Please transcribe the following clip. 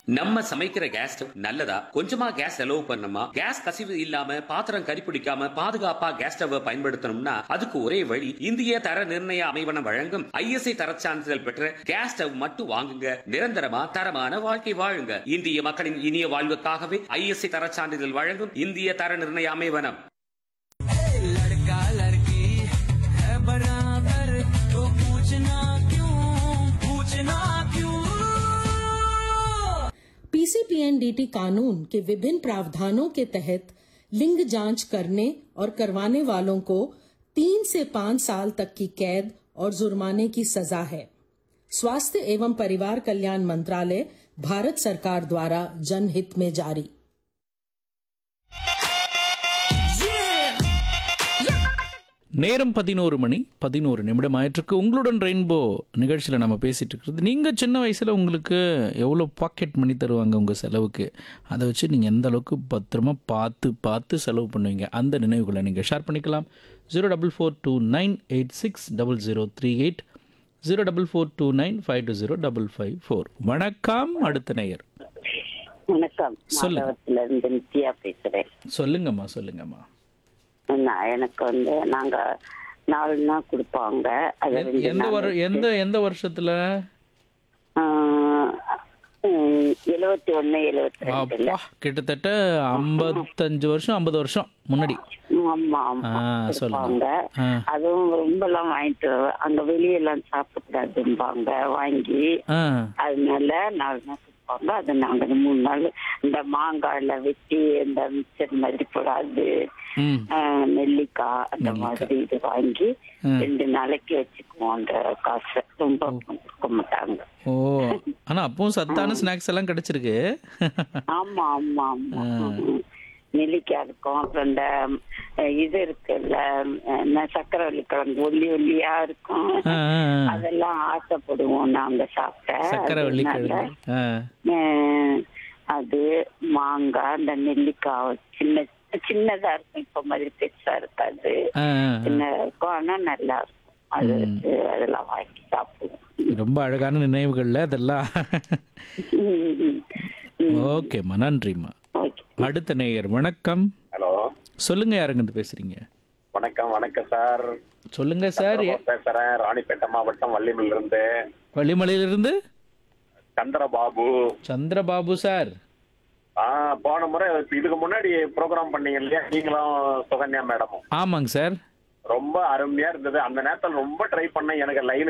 நம்ம சமைக்கிற gas stove நல்லதா கொஞ்சமா கேஸ் செலவு பண்ணணுமா கேஸ் கசிவு இல்லாம பாத்திரம் கரிப்பிடிக்காம பாதுகாப்பா கேஸ் ஸ்டவ் பயன்படுத்தணும்னா அதுக்கு ஒரே வழி இந்திய தர நிர்ணய அமைவனம் வழங்கும் ஐஎஸ்ஐ தரச் சான்றிதழ் பெற்ற கேஸ் ஸ்டவ் மட்டும் வாங்குங்க நிரந்தரமா தரமான வாழ்க்கை வாழுங்க இந்திய மக்களின் இனிய வாழ்வுக்காகவே ஐஎஸ்ஐ தரச் சான்றிதழ் வழங்கும் இந்திய தர நிர்ணய அமைவனம் लड़का लड़की है बराबर तो पूछना क्यों पूछना क्यों पीसीपीएनडीटी कानून के विभिन्न प्रावधानों के तहत लिंग जांच करने और करवाने वालों को तीन से पाँच साल तक की कैद और जुर्माने की सजा है स्वास्थ्य एवं परिवार कल्याण मंत्रालय भारत सरकार द्वारा जनहित में जारी நேரம் பதினோரு மணி பதினோரு நிமிடம் ஆயிட்டிருக்கு உங்களுடன் ரெயின்போ நிகழ்ச்சியில் நம்ம பேசிகிட்டு இருக்கிறது நீங்கள் சின்ன வயசில் உங்களுக்கு எவ்வளோ பாக்கெட் மணி தருவாங்க உங்கள் செலவுக்கு அதை வச்சு நீங்கள் எந்த அளவுக்கு பத்திரமா பார்த்து பார்த்து செலவு பண்ணுவீங்க அந்த நினைவுகளை நீங்கள் ஷேர் பண்ணிக்கலாம் zero double four two nine eight six double zero three eight zero double four two nine five two zero double five four வணக்கம் அடுத்த நேயர் வணக்கம் சொல்லுங்க. மாதவத்துல இருந்து நித்யா பேசுறேன் சொல்லுங்கம்மா சொல்லுங்கம்மா நான் எனக்கு வந்து நாங்க நாலு நாள் கொடுப்பாங்க அது எந்த- ரெண்டு எந்த நாள் வரு எந்த எந்த வருஷத்தில் ஆஹ், உம், எழுவத்தி ஒண்ணு எழுவத்தி ரெண்டுல அப்பா கிட்டத்தட்ட ஐம்பத்தஞ்சு வருஷம் ஐம்பது வருஷம் முன்னாடி ஆமா ஆமா ஆ, சொல்லுங்க. கொடுப்பாங்க ஆ. அதுவும் ரொம்ப எல்லாம் வாங்கிட்டு அங்க வெளியெல்லாம் சாப்பிடக்கூடாதும்பாங்க வாங்கி ஆ அதனால நாலு நாள் கொடுப்பாங்க அது நாங்க இந்த மூணு நாள் இந்த மாங்காயில வெட்டி இந்த மிக்சர் மாதிரி போடாது ம் ஆஹ், நெல்லிக்காய் அந்த மாதிரி இது வாங்கி ம். ரெண்டு நாளைக்கு வச்சுக்குவோம் அந்த காசை ரொம்ப கொடுக்க மாட்டாங்க ஓ ஆனா அப்பவும் சத்தான ஸ்நாக்ஸ் எல்லாம் கிடைச்சிருக்கு ஆமா ஆமா ஆமா நெல்லிக்காய் இருக்கும் அப்புறம் இந்த அஹ், இது இருக்குல்ல என்ன சக்கரவள்ளி கிழங்கு ஒல்லி ஒல்லியா இருக்கும் ஆ, ஆ, ஆ. அதெல்லாம் ஆசைப்படுவோம் நாங்க சாப்பிட்ட சக்கரை வள்ளி அதனால, கிழங்கு ஆ. அஹ், அது மாங்காய் இந்த நெல்லிக்காய் சின்ன சின்னதா இருக்கும் இப்ப மாதிரி பெருசா இருக்காது ஆ, ஆ, ஆ. சின்னதா இருக்கும் ஆனா நல்லா இருக்கும் அது வந்து அதெல்லாம் வாங்கி சாப்பிடுவோம் ரொம்ப அழகான நினைவுகள்ல அதெல்லாம் ஓகேம்மா நன்றிம்மா ஓகே அடுத்த நேயர் வணக்கம் ஹலோ சொல்லுங்க யாருங்க இருந்து பேசுறீங்க வணக்கம் வணக்கம் சார் சொல்லுங்க சார் நான் பேசுறேன் ராணிப்பேட்டை மாவட்டம் வள்ளிமல்ல இருந்து வள்ளிமலையிலிருந்து சந்திரபாபு சந்திரபாபு சார் ஆ போன முறை இதுக்கு முன்னாடி ப்ரோக்ராம் பண்ணீங்க இல்லையா நீங்களும் சுகன்யா மேடமும் ஆமாங்க சார் ரொம்ப அருமையா இருந்தது அந்த நேரத்துல ரொம்ப ட்ரை பண்ணேன் எனக்கு லைன்